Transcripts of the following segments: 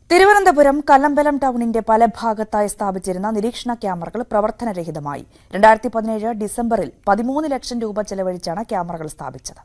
തിരുവനന്തപുരം കല്ലമ്പലം ടൗണിന്റെ പല ഭാഗത്തായി സ്ഥാപിച്ചിരുന്ന നിരീക്ഷണ ക്യാമറകൾ പ്രവർത്തനരഹിതമായി രണ്ടായിരത്തി പതിനേഴ് ഡിസംബറിൽ പതിമൂന്ന് ലക്ഷം രൂപ ചെലവഴിച്ചാണ് ക്യാമറകൾ സ്ഥാപിച്ചത്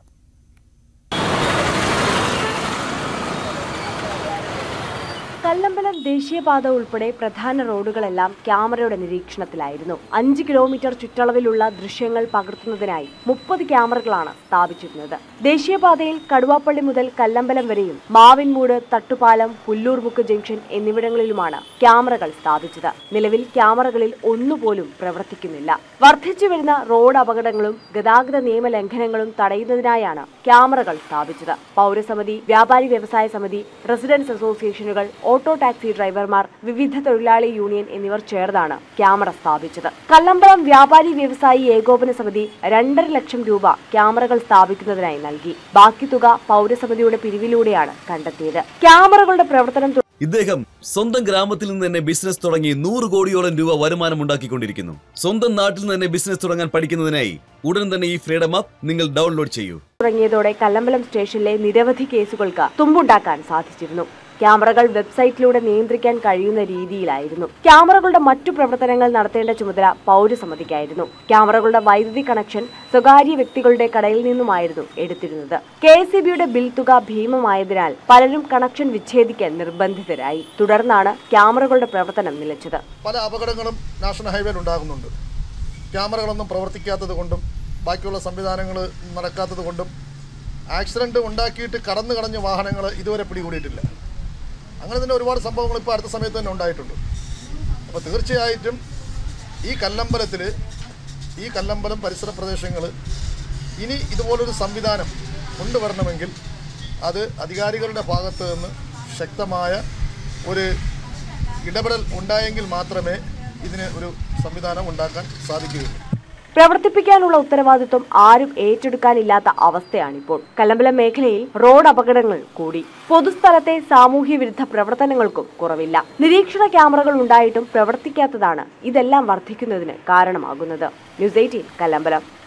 കല്ലമ്പലം ദേശീയപാത ഉൾപ്പെടെ പ്രധാന റോഡുകളെല്ലാം ക്യാമറയുടെ നിരീക്ഷണത്തിലായിരുന്നു അഞ്ച് കിലോമീറ്റർ ചുറ്റളവിലുള്ള ദൃശ്യങ്ങൾ പകർത്തുന്നതിനായി മുപ്പത് ക്യാമറകളാണ് സ്ഥാപിച്ചിരുന്നത് ദേശീയപാതയിൽ കടുവാപ്പള്ളി മുതൽ കല്ലമ്പലം വരെയും മാവിൻമൂട് തട്ടുപാലം പുല്ലൂർമുക്ക് ജംഗ്ഷൻ എന്നിവിടങ്ങളിലുമാണ് ക്യാമറകൾ സ്ഥാപിച്ചത് നിലവിൽ ക്യാമറകളിൽ ഒന്നുപോലും പ്രവർത്തിക്കുന്നില്ല വർദ്ധിച്ചു വരുന്ന റോഡ് അപകടങ്ങളും ഗതാഗത നിയമ ലംഘനങ്ങളും തടയുന്നതിനായാണ് ക്യാമറകൾ സ്ഥാപിച്ചത് പൗരസമിതി വ്യാപാരി വ്യവസായ സമിതി റെസിഡൻസ് അസോസിയേഷനുകൾ ഓട്ടോ ടാക്സി ഡ്രൈവർമാർ വിവിധ തൊഴിലാളി യൂണിയൻ എന്നിവർ ചേർന്നാണ് ക്യാമറ സ്ഥാപിച്ചത് കല്ലമ്പലം വ്യാപാരി വ്യവസായി ഏകോപന സമിതി രണ്ടര ലക്ഷം രൂപ ക്യാമറകൾ സ്ഥാപിക്കുന്നതിനായി നൽകി ബാക്കി തുക പൗരസമിതിയുടെ പിരിവിലൂടെയാണ് കണ്ടെത്തിയത് ക്യാമറകളുടെ പ്രവർത്തനം തു- ഇദ്ദേഹം സ്വന്തം ഗ്രാമത്തിൽ നിന്ന് തന്നെ ബിസിനസ് തുടങ്ങി നൂറ് കോടിയോളം രൂപ വരുമാനം ഉണ്ടാക്കിക്കൊണ്ടിരിക്കുന്നു സ്വന്തം നാട്ടിൽ നിന്ന് തന്നെ ബിസിനസ് തുടങ്ങാൻ പഠിക്കുന്നതിനായി ഉടൻ തന്നെ ഈ ഫ്രീഡം ആപ്പ് നിങ്ങൾ ഡൗൺലോഡ് ചെയ്യൂ തുടങ്ങിയതോടെ കല്ലമ്പലം സ്റ്റേഷനിലെ നിരവധി കേസുകൾക്ക് തുമ്പുണ്ടാക്കാൻ സാധിച്ചിരുന്നു ക്യാമറകൾ വെബ്സൈറ്റിലൂടെ നിയന്ത്രിക്കാൻ കഴിയുന്ന രീതിയിലായിരുന്നു ക്യാമറകളുടെ മറ്റു പ്രവർത്തനങ്ങൾ നടത്തേണ്ട ചുമതല പൗരസമിതിക്കായിരുന്നു ക്യാമറകളുടെ വൈദ്യുതി കണക്ഷൻ സ്വകാര്യ വ്യക്തികളുടെ കടയിൽ നിന്നുമായിരുന്നു എടുത്തിരുന്നത് കെ എസ് ബിൽ തുക ഭീമമായതിനാൽ പലരും കണക്ഷൻ വിച്ഛേദിക്കാൻ നിർബന്ധിതരായി തുടർന്നാണ് ക്യാമറകളുടെ പ്രവർത്തനം നിലച്ചത് പല അപകടങ്ങളും നാഷണൽ ഹൈവേയിൽ ഉണ്ടാകുന്നുണ്ട് ക്യാമറകളൊന്നും പ്രവർത്തിക്കാത്തത് കൊണ്ടും ബാക്കിയുള്ള സംവിധാനങ്ങൾ നടക്കാത്തത് കൊണ്ടും ആക്സിഡൻറ്റ് ഉണ്ടാക്കിയിട്ട് കടന്നു കടഞ്ഞ വാഹനങ്ങൾ ഇതുവരെ പിടികൂടിയിട്ടില്ല അങ്ങനെ തന്നെ ഒരുപാട് സംഭവങ്ങൾ ഇപ്പോൾ അടുത്ത സമയത്ത് തന്നെ ഉണ്ടായിട്ടുണ്ട് അപ്പോൾ തീർച്ചയായിട്ടും ഈ കല്ലമ്പലത്തിൽ ഈ കല്ലമ്പലം പരിസര പ്രദേശങ്ങൾ ഇനി ഇതുപോലൊരു സംവിധാനം കൊണ്ടുവരണമെങ്കിൽ അത് അധികാരികളുടെ ഭാഗത്ത് നിന്ന് ശക്തമായ ഒരു ഇടപെടൽ ഉണ്ടായെങ്കിൽ മാത്രമേ ഇതിന് ഒരു സംവിധാനം ഉണ്ടാക്കാൻ സാധിക്കുകയുള്ളൂ പ്രവർത്തിപ്പിക്കാനുള്ള ഉത്തരവാദിത്വം ആരും ഏറ്റെടുക്കാനില്ലാത്ത അവസ്ഥയാണിപ്പോൾ കല്ലമ്പലം മേഖലയിൽ റോഡ് അപകടങ്ങൾ കൂടി പൊതുസ്ഥലത്തെ സാമൂഹ്യ വിരുദ്ധ പ്രവർത്തനങ്ങൾക്കും കുറവില്ല നിരീക്ഷണ ക്യാമറകൾ ഉണ്ടായിട്ടും പ്രവർത്തിക്കാത്തതാണ് ഇതെല്ലാം വർദ്ധിക്കുന്നതിന് കാരണമാകുന്നത് ന്യൂസ് എയ്റ്റീൻ കല്ലമ്പലം